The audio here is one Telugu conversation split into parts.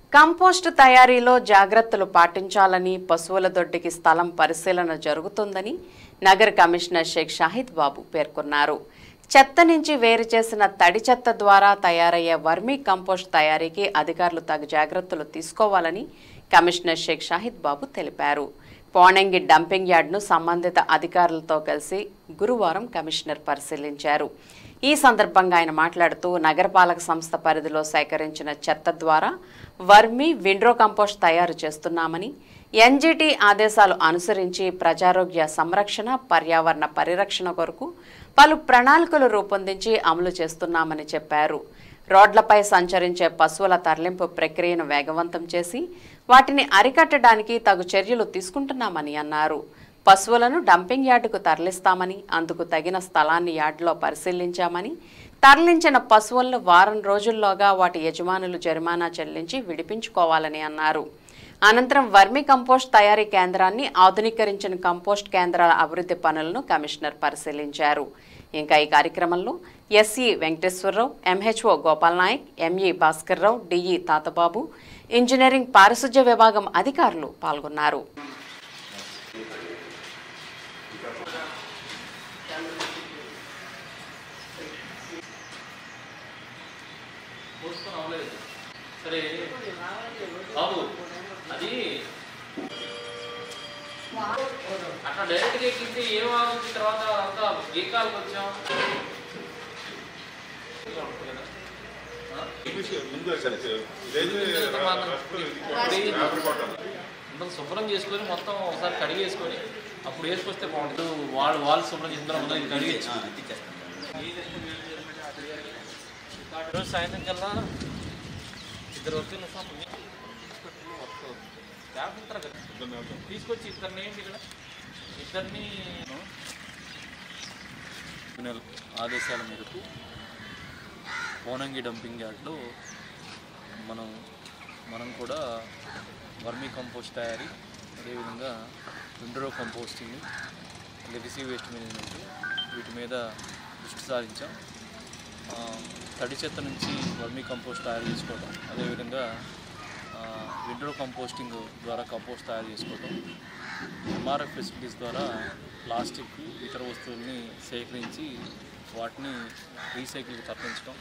కంపోస్ట్ తయారీలో జాగ్రత్తలు పాటించాలని పశువుల దొడ్డికి స్థలం పరిశీలన జరుగుతుందని నగర కమిషనర్ షేక్ షాహిద్ బాబు పేర్కొన్నారు చెత్త నుంచి వేరు చేసిన తడి చెత్త ద్వారా తయారయ్యే వర్మీ కంపోస్ట్ తయారీకి అధికారులు తగు జాగ్రత్తలు తీసుకోవాలని కమిషనర్ షేక్ షాహిద్ బాబు తెలిపారు పోనంగి డంపింగ్ యార్డ్ను సంబంధిత అధికారులతో కలిసి గురువారం కమిషనర్ పరిశీలించారు ఈ సందర్భంగా ఆయన మాట్లాడుతూ నగరపాలక సంస్థ పరిధిలో సేకరించిన చెత్త ద్వారా వర్మి విండ్రో కంపోస్ట్ తయారు చేస్తున్నామని ఎన్జిటి ఆదేశాలు అనుసరించి ప్రజారోగ్య సంరక్షణ పర్యావరణ పరిరక్షణ కొరకు పలు ప్రణాళికలు రూపొందించి అమలు చేస్తున్నామని చెప్పారు రోడ్లపై సంచరించే పశువుల తరలింపు ప్రక్రియను వేగవంతం చేసి వాటిని అరికట్టడానికి తగు చర్యలు తీసుకుంటున్నామని అన్నారు పశువులను డంపింగ్ యార్డుకు తరలిస్తామని అందుకు తగిన స్థలాన్ని యార్డులో పరిశీలించామని తరలించిన పశువులను వారం రోజుల్లోగా వాటి యజమానులు జరిమానా చెల్లించి విడిపించుకోవాలని అన్నారు అనంతరం వర్మి కంపోస్ట్ తయారీ కేంద్రాన్ని ఆధునీకరించిన కంపోస్ట్ కేంద్రాల అభివృద్ధి పనులను కమిషనర్ పరిశీలించారు ఇంకా ఈ కార్యక్రమంలో SE Venkateswara Rao MHO Gopal Naik ME Bhaskar Rao DE Tatababu engineering పారిశుధ్య విభాగం అధికారులు పాల్గొన్నారు పోసుకొని అవ్వలేదు సరే బాబు అది అట్లా డైరెక్ట్గా ఎక్కింది ఏం ఆగుతుంది తర్వాత అంతా ఏ కాలకు వచ్చాం అందరం శుభ్రం చేసుకొని మొత్తం ఒకసారి కడిగేసుకొని అప్పుడు వేసుకొస్తే బాగుంటుంది వాళ్ళు వాళ్ళు శుభ్రం చేసిన తర్వాత ఇది కడిగేచ్చు ఈరోజు సాయంత్రం కల్లా ఇద్దరు వ్యక్తులు స్టాఫ్ ఉంటారు కదా తీసుకొచ్చి ఇద్దరిని ఏంటి ఇక్కడ ఇద్దరిని ట్రిబ్యునల్ ఆదేశాల మేరకు పోనంగి డంపింగ్ యార్డ్లో మనం మనం కూడా వర్మీ కంపోస్ట్ తయారీ అదేవిధంగా windrow composting legacy waste management వీటి మీద దృష్టి సారించాం ఆ, తడి చెత్త నుంచి వర్మీ కంపోస్ట్ తయారు చేసుకోవడం అదేవిధంగా విండో కంపోస్టింగ్ ద్వారా కంపోస్ట్ తయారు చేసుకోవడం ఎంఆర్ఎఫ్ ఫెసిలిటీస్ ద్వారా ప్లాస్టిక్ ఇతర వస్తువుల్ని సేకరించి వాటిని రీసైకిల్కి తరలించడం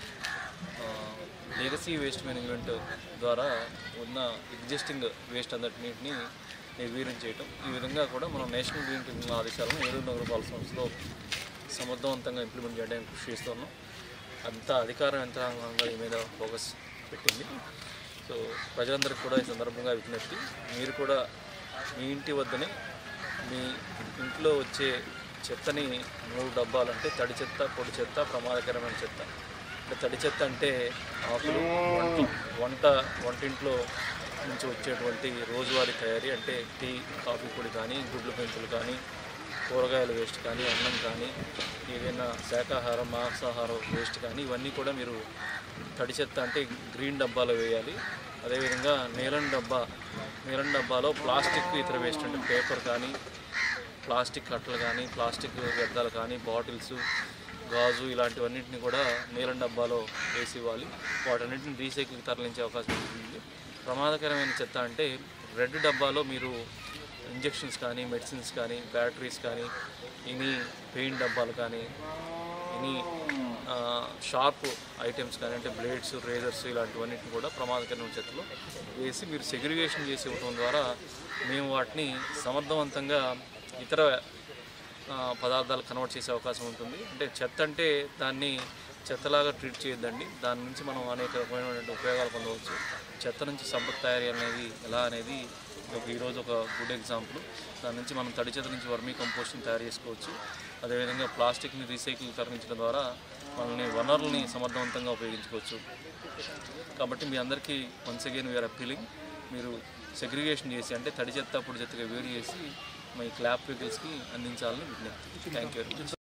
లెగసీ వేస్ట్ మేనేజ్మెంట్ ద్వారా ఉన్న ఎగ్జిస్టింగ్ వేస్ట్ అందటిని నిర్వీర్యం చేయటం ఈ విధంగా కూడా మనం నేషనల్ గ్రీన్ ట్రిబ్యునల్ ఆదేశాలను ఏలూరు నగరపాలక సంస్థలో సమర్థవంతంగా ఇంప్లిమెంట్ చేయడానికి కృషి చేస్తున్నాం అంతా అధికార యంత్రాంగంగా ఈ మీద ఫోకస్ పెట్టింది సో ప్రజలందరికీ కూడా ఈ సందర్భంగా విజ్ఞప్తి మీరు కూడా మీ ఇంటి వద్దనే మీ ఇంట్లో వచ్చే చెత్తని మూడు డబ్బాలు అంటే తడి చెత్త పొడి చెత్త ప్రమాదకరమైన చెత్త అంటే తడి చెత్త అంటే ఆకులు వంట వంట వంటింట్లో నుంచి వచ్చేటువంటి రోజువారీ తయారీ అంటే టీ కాఫీ పొడి కానీ గుడ్లు పెంకులు కానీ కూరగాయల వేస్ట్ కానీ అన్నం కానీ ఏదైనా శాకాహారం మాంసాహారం వేస్ట్ కానీ ఇవన్నీ కూడా మీరు తడి చెత్త అంటే గ్రీన్ డబ్బాలో వేయాలి అదేవిధంగా నీలం డబ్బా నీలం డబ్బాలో ప్లాస్టిక్ ఇతర వేస్ట్ అంటే పేపర్ కానీ ప్లాస్టిక్ కట్టలు కానీ ప్లాస్టిక్ వ్యర్థాలు కానీ బాటిల్స్ గాజు ఇలాంటివన్నింటిని కూడా నీలం డబ్బాలో వేసి ఇవ్వాలి వాటన్నిటిని రీసైకిల్కి తరలించే అవకాశం ఉంటుంది ప్రమాదకరమైన చెత్త అంటే రెడ్ డబ్బాలో మీరు ఇంజెక్షన్స్ కానీ మెడిసిన్స్ కానీ బ్యాటరీస్ కానీ ఎనీ పెయింట్ డబ్బాలు కానీ ఎనీ షార్ప్ ఐటమ్స్ కానీ అంటే బ్లేడ్స్ రేజర్స్ ఇలాంటివన్నిటిని కూడా ప్రమాదకరమైన చెత్తలో వేసి మీరు సెగ్రిగేషన్ చేసి ఇవ్వడం ద్వారా మేము వాటిని సమర్థవంతంగా ఇతర ఆ, పదార్థాలు కన్వర్ట్ చేసే అవకాశం ఉంటుంది అంటే చెత్త అంటే దాన్ని చెత్తలాగా ట్రీట్ చేయొద్దండి దాని నుంచి మనం అనేక రకమైనటువంటి ఉపయోగాలు పొందవచ్చు చెత్త నుంచి సంపత్ తయారీ అనేది ఎలా అనేది ఒక ఈరోజు ఒక గుడ్ ఎగ్జాంపుల్ దాని నుంచి మనం తడి చెత్త నుంచి వర్మీ కంపోస్ట్ని తయారు చేసుకోవచ్చు అదేవిధంగా ప్లాస్టిక్ని రీసైకిల్ తరలించడం ద్వారా మనల్ని వనరుల్ని సమర్థవంతంగా ఉపయోగించుకోవచ్చు కాబట్టి మీ అందరికీ వన్స్ అగైన్ వీఆర్ అప్పీలింగ్ మీరు సెగ్రిగేషన్ చేసి అంటే తడి చెత్త పొడి చెత్తగా వేరు చేసి మీ క్లాప్ వెహికల్స్కి అందించాలని విజ్ఞప్తి థ్యాంక్ యూ వెరీ మచ్